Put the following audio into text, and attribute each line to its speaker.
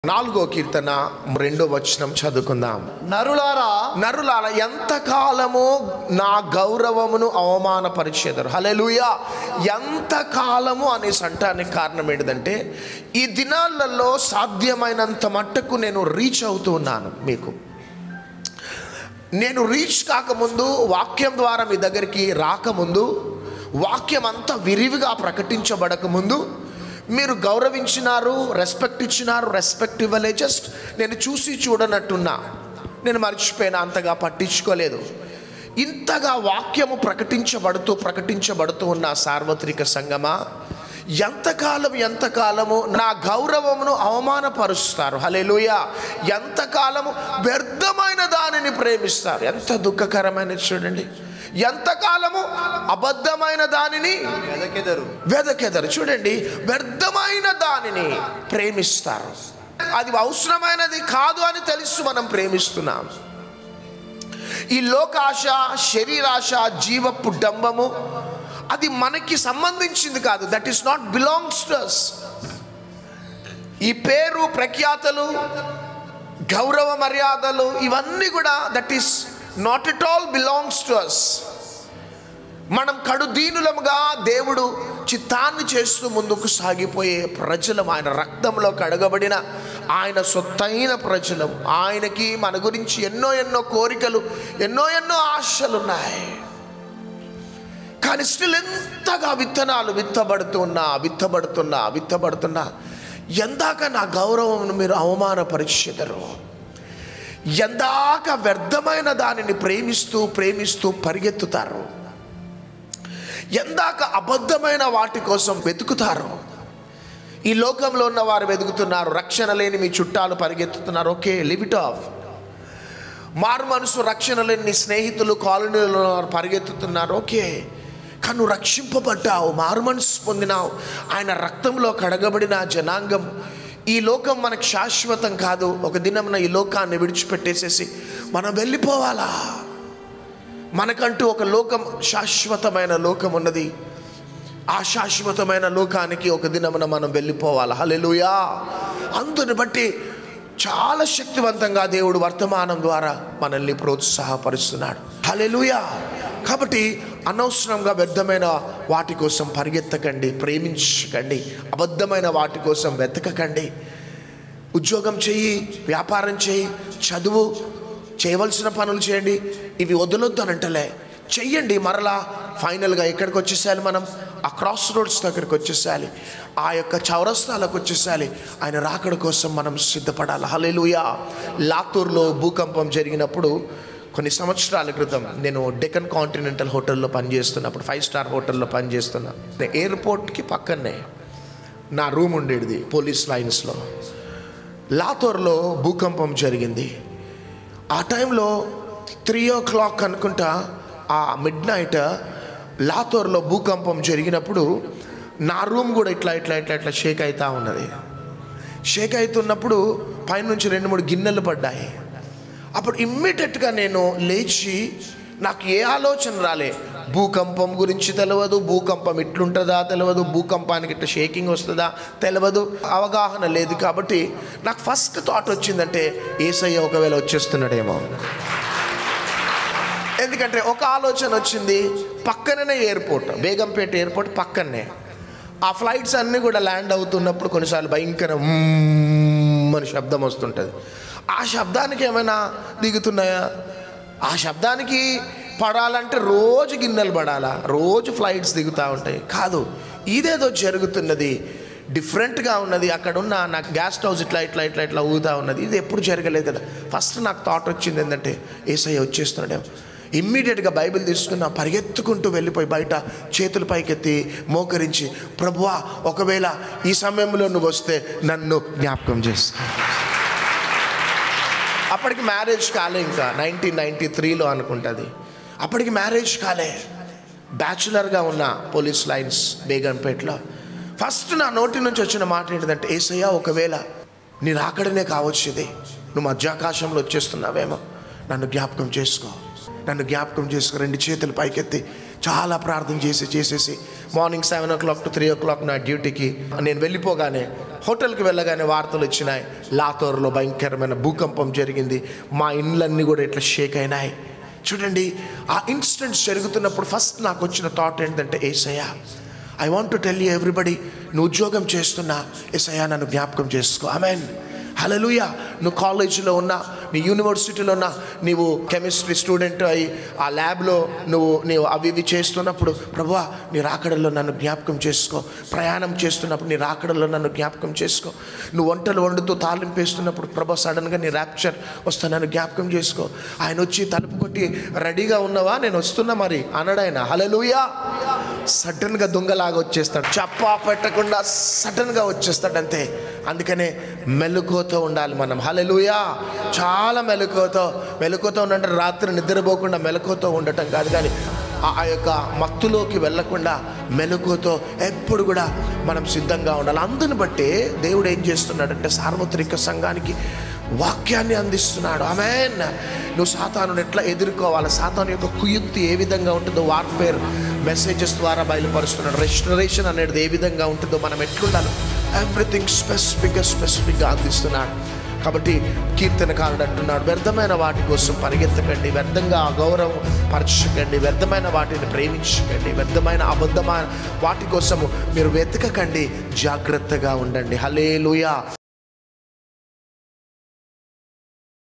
Speaker 1: నాలుగో కీర్తన రెండో వచనం చదువుకుందాం
Speaker 2: నరులారా
Speaker 1: నరులాల ఎంతకాలము నా గౌరవమును అవమానపరిచేదరు హలెలుయా ఎంతకాలము అనేసి అంటానికి కారణం ఏంటిదంటే ఈ దినాలలో సాధ్యమైనంత మట్టుకు నేను రీచ్ అవుతూ ఉన్నాను మీకు నేను రీచ్ కాకముందు వాక్యం ద్వారా మీ దగ్గరికి రాకముందు వాక్యం అంతా విరివిగా ప్రకటించబడక ముందు మీరు గౌరవించినారు రెస్పెక్ట్ ఇచ్చినారు రెస్పెక్ట్ ఇవ్వలే జస్ట్ నేను చూసి చూడనట్టున్నా నేను మర్చిపోయినా అంతగా పట్టించుకోలేదు ఇంతగా వాక్యము ప్రకటించబడుతూ ప్రకటించబడుతూ ఉన్న సార్వత్రిక సంగమా ఎంతకాలం ఎంతకాలము నా గౌరవమును అవమానపరుస్తారు హలేలుయ ఎంతకాలము వ్యర్థమైన దానిని ప్రేమిస్తారు ఎంత దుఃఖకరమైన చూడండి ఎంతకాలము అబద్ధమైన దానిని
Speaker 2: వెదకెదరు
Speaker 1: వెదకెదరు చూడండి వ్యర్థమైన దానిని ప్రేమిస్తారు అది అవసరమైనది కాదు అని తెలుసు మనం ప్రేమిస్తున్నాం ఈ లోకాశ శరీరాశ జీవపు డంబము అది మనకి సంబంధించింది కాదు that is not belongs to us ఈ పేరు ప్రఖ్యాతలు గౌరవ మర్యాదలు ఇవన్నీ కూడా that is not at all belongs to us మనం కడుదీనులముగా దేవుడు చిత్తాన్ని చేస్తూ ముందుకు సాగిపోయే ప్రజలం ఆయన రక్తంలో కడగబడిన ఆయన సొత్తైన ప్రజలం ఆయనకి మన గురించి ఎన్నో ఎన్నో కోరికలు ఎన్నో ఎన్నో ఆశలు ఉన్నాయి కానీ స్టిల్ ఎంతగా విత్తనాలు విత్తబడుతున్నా విత్తబడుతున్నా విత్తబడుతున్నా ఎందాక నా గౌరవం మీరు అవమానపరిచెదరు ఎందాక వ్యర్థమైన దానిని ప్రేమిస్తూ ప్రేమిస్తూ పరిగెత్తుతారు ఎందాక అబద్ధమైన వాటి కోసం వెతుకుతారు ఈ లోకంలో ఉన్న వారు వెతుకుతున్నారు రక్షణ లేని మీ చుట్టాలు పరిగెత్తుతున్నారు ఓకే లివ్ ఇట్ ఆఫ్ మారు మనసు రక్షణ లేని నీ స్నేహితులు కాలనీలో పరిగెత్తుతున్నారు ఓకే కానీ నువ్వు రక్షింపబడ్డావు మారు మనసు పొందినావు ఆయన రక్తంలో కడగబడిన జనాంగం ఈ లోకం మనకు శాశ్వతం కాదు ఒక దినమున ఈ లోకాన్ని విడిచిపెట్టేసేసి మనం వెళ్ళిపోవాలా మనకంటూ ఒక లోకం శాశ్వతమైన లోకం ఉన్నది ఆ శాశ్వతమైన లోకానికి ఒక దినమున మనం వెళ్ళిపోవాలి హలెలుయా అందుని బట్టి చాలా శక్తివంతంగా దేవుడు వర్తమానం ద్వారా మనల్ని ప్రోత్సాహపరుస్తున్నాడు హలెలుయా కాబట్టి అనవసరంగా వ్యర్థమైన వాటి కోసం పరిగెత్తకండి ప్రేమించకండి అబద్ధమైన వాటి కోసం వెతకకండి ఉద్యోగం చెయ్యి వ్యాపారం చేయి చదువు చేయవలసిన పనులు చేయండి ఇవి వదలొద్దు అని అంటలే చెయ్యండి మరలా ఫైనల్గా ఎక్కడికి వచ్చేసేయాలి మనం ఆ క్రాస్ రోడ్స్ దగ్గరికి వచ్చేసేయాలి ఆ యొక్క చౌరస్తాలకు వచ్చేసేయాలి ఆయన రాకడ కోసం మనం సిద్ధపడాలి హలేలుయా లాతూర్లో భూకంపం జరిగినప్పుడు కొన్ని సంవత్సరాల క్రితం నేను డెక్కన్ కాంటినెంటల్ హోటల్లో పనిచేస్తున్నప్పుడు ఫైవ్ స్టార్ హోటల్లో పనిచేస్తున్నా ఎయిర్పోర్ట్కి పక్కనే నా రూమ్ ఉండేది పోలీస్ లైన్స్లో లాతూర్లో భూకంపం జరిగింది ఆ టైంలో త్రీ ఓ క్లాక్ అనుకుంటా ఆ మిడ్ నైట్ లాతూర్లో భూకంపం జరిగినప్పుడు నా రూమ్ కూడా ఇట్లా ఇట్లా ఇట్లా ఇట్లా షేక్ అవుతూ ఉన్నది షేక్ అవుతున్నప్పుడు పైనుంచి రెండు మూడు గిన్నెలు పడ్డాయి అప్పుడు ఇమ్మీడియట్గా నేను లేచి నాకు ఏ ఆలోచన రాలే భూకంపం గురించి తెలియదు భూకంపం ఇట్లుంటుందా తెలియదు భూకంపానికి ఇట్లా షేకింగ్ వస్తుందా తెలియదు అవగాహన లేదు కాబట్టి నాకు ఫస్ట్ థాట్ వచ్చిందంటే ఏసయ్య ఒకవేళ వచ్చేస్తున్నాడేమో ఎందుకంటే ఒక ఆలోచన వచ్చింది పక్కననే ఎయిర్పోర్ట్ బేగంపేట ఎయిర్పోర్ట్ పక్కనే ఆ ఫ్లైట్స్ అన్నీ కూడా ల్యాండ్ అవుతున్నప్పుడు కొన్నిసార్లు భయంకర మ్మ్ అని శబ్దం వస్తుంటుంది ఆ శబ్దానికి ఏమైనా దిగుతున్నాయా ఆ శబ్దానికి పడాలంటే రోజు గిన్నెలు పడాలా రోజు ఫ్లైట్స్ దిగుతూ ఉంటాయి కాదు ఇదేదో జరుగుతున్నది డిఫరెంట్గా ఉన్నది అక్కడ ఉన్న నాకు గ్యాస్ హౌస్ ఇట్లా ఇట్లా ఇట్లా ఇట్లా ఊగుతూ ఉన్నది ఇది ఎప్పుడు జరగలేదు కదా ఫస్ట్ నాకు థాట్ వచ్చింది ఏంటంటే ఏసయ్య వచ్చేస్తున్నాడేమో ఇమ్మీడియట్గా బైబిల్ తీసుకున్న పరిగెత్తుకుంటూ వెళ్ళిపోయి బయట చేతులు పైకెత్తి మోకరించి ప్రభువా ఒకవేళ ఈ సమయంలో నువ్వు వస్తే నన్ను జ్ఞాపకం చేసుకో అప్పటికి మ్యారేజ్ కాలే ఇంకా నైన్టీన్ నైంటీ త్రీలో అనుకుంటుంది అప్పటికి మ్యారేజ్ కాలే బ్యాచులర్గా ఉన్న పోలీస్ లైన్స్ బేగంపేటలో ఫస్ట్ నా నోటి నుంచి వచ్చిన మాట ఏంటిదంటే ఏసయ్య ఒకవేళ నీ రాకడనే కావచ్చు ఇది నువ్వు మధ్యాకాశంలో వచ్చేస్తున్నావేమో నన్ను జ్ఞాపకం చేసుకో నన్ను జ్ఞాపకం చేసుకో రెండు చేతులు పైకెత్తి చాలా ప్రార్థన చేసి చేసేసి morning seven o'clock to three o'clock నా డ్యూటీకి నేను వెళ్ళిపోగానే హోటల్కి వెళ్ళగానే వార్తలు వచ్చినాయి లాతోర్లో భయంకరమైన భూకంపం జరిగింది మా ఇండ్లన్నీ కూడా ఇట్లా షేక్ అయినాయి చూడండి ఆ ఇన్సిడెంట్స్ జరుగుతున్నప్పుడు ఫస్ట్ నాకు వచ్చిన థాట్ ఏంటంటే ఏసయ్యా I want to tell you everybody నువ్వు ఉద్యోగం చేస్తున్నా ఏసయ్యా నన్ను జ్ఞాపకం చేసుకో ఆమెన్ హలలుయ నువ్వు కాలేజీలో ఉన్నా నీ యూనివర్సిటీలో ఉన్నా నీవు కెమిస్ట్రీ స్టూడెంట్ అయి ఆ ల్యాబ్లో నువ్వు నీవు అవి ఇవి చేస్తున్నప్పుడు ప్రభువా నీ రాకడల్లో నన్ను జ్ఞాపకం చేసుకో ప్రయాణం చేస్తున్నప్పుడు నీ రాకడల్లో నన్ను జ్ఞాపకం చేసుకో నువ్వు వంటలు వండుతూ తాలింపు వేస్తున్నప్పుడు ప్రభా సడన్గా నీ ర్యాప్చర్ వస్తా నన్ను జ్ఞాపకం చేసుకో ఆయన వచ్చి తలుపు కొట్టి రెడీగా ఉన్నవా నేను వస్తున్నా మరి అనడాయన హలలుయా సడన్గా దొంగలాగా వచ్చేస్తాడు చప్పా పెట్టకుండా సడన్గా వచ్చేస్తాడు అంతే అందుకనే మెలకువతో ఉండాలి మనం హలలుయా చాలా మెలకువతో మెలకువతో ఉండంటే రాత్రి నిద్రపోకుండా మెలకువతో ఉండటం కాదు కానీ ఆ- ఆ యొక్క మత్తులోకి వెళ్ళకుండా మెలకువతో ఎప్పుడు కూడా మనం సిద్ధంగా ఉండాలి అందుని బట్టే దేవుడు ఏం చేస్తున్నాడంటే సార్వత్రిక సంఘానికి వాక్యాన్ని అందిస్తున్నాడు ఆమెన్ నువ్వు సాతాను ఎట్లా ఎదుర్కోవాలి సాతాను యొక్క కుయుక్తి ఏ విధంగా ఉంటుందో వార్ఫేర్ మెసేజెస్ ద్వారా బయలుపరుస్తున్నాడు రెస్టరేషన్ అనేది ఏ విధంగా ఉంటుందో మనం ఎట్లుండాలి ఎవ్రీథింగ్ స్పెసిఫిక్గా స్పెసిఫిక్గా అందిస్తున్నాడు కాబట్టి కీర్తనకారుడు అంటున్నాడు వ్యర్థమైన వాటి కోసం పరిగెత్తకండి వ్యర్థంగా అగౌరవం పరచకండి వ్యర్థమైన వాటిని ప్రేమించకండి వ్యర్థమైన అబద్ధమైన వాటి కోసము మీరు వెతకకండి జాగ్రత్తగా ఉండండి హలే